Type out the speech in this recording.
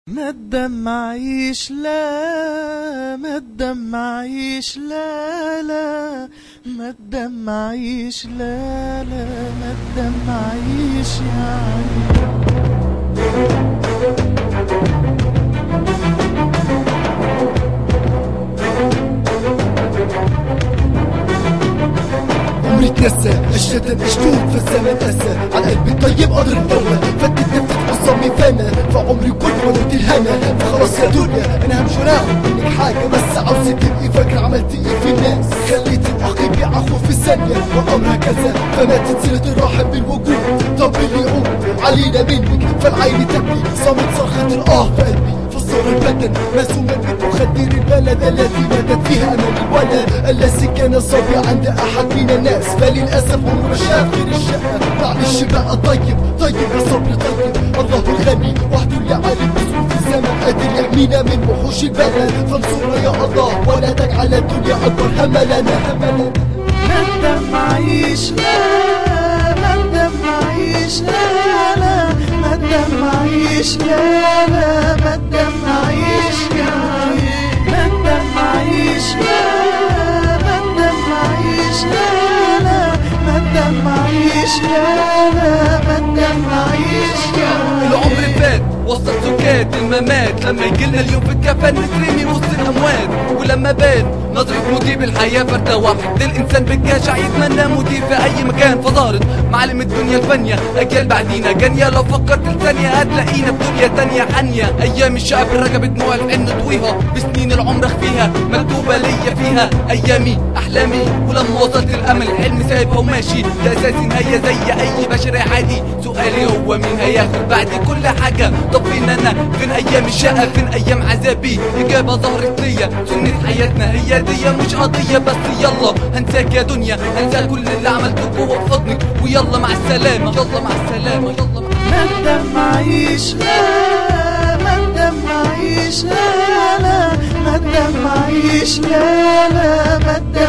ما تدمعيش لا ما تدمعيش لا لا ما تدمعيش لا لا ما تدمعيش يا عيني عمري اتنسى الشتم اشتوم في الزمن اسى على قلبي الطيب قدر الدولة فتت نفت قصامي فانا فعمري كله ولدت الهنا فخلاص يا دنيا انا همشي وناخد منك حاجة بس عاوزة تبقي فاكرة عملت ايه في الناس خليت الاخ يبيع اخوه في ثانية وامرها كذا فماتت صلة الرحم بالوجود طب اللي يقوم علينا منك فالعين تبكي صامت صرخة الاه في قلبي فصار البدن مسوم البيت مخدر البلد التي ماتت فيها امل الولد الذي كان صبي عند احد من الناس فللاسف عمره شاف غير الشقه بعد الشبع طيب طيب يا صبري طيب الله الغني وحده اللي عالم بظروف الزمن قادر يحمينا من وحوش البلد فانصرنا يا الله ولا تجعل الدنيا اكبر هملنا هملنا ما تدمعيش لا ما تدمعيش لا لا ما تدمعيش لا لا ما تدمعيش يا عيني ما تدمعيش لا ما تدمعيش لا لا ما تدمعيش لا لا ما تدمعيش يا عيني العمر فات وسط سكات الممات لما يجيلنا اليوم في الكفن نترمي وسط الاموات ولما بان نظرة موتي بالحياة فردة واحد للإنسان بالجشع يتمنى موتي في أي مكان فظهرت معالم الدنيا الفانية أجيال بعدينا جانية لو فكرت الثانية هتلاقينا في دنيا تانية حانية أيام الشقة بالرجب دموع العين نطويها بسنين العمر أخفيها مكتوبة ليا فيها أيامي أحلامي ولما وصلت الأمل حلمي سايبها وماشي ده أساسي نهاية زي أي بشر عادي سؤالي هو مين هياخد بعد كل حاجة طب فين أنا فين أيام الشقة فين أيام عذابي إجابة ظهرت ليا سنة حياتنا هي دي مش قضية بس يلا هنساك يا دنيا هنسى كل اللي عملته جوه في حضنك ويلا مع السلامة يلا مع السلامة يلا مع ما تدمعيش لا ما تدمعيش لا لا ما تدمعيش لا لا ما تدمعيش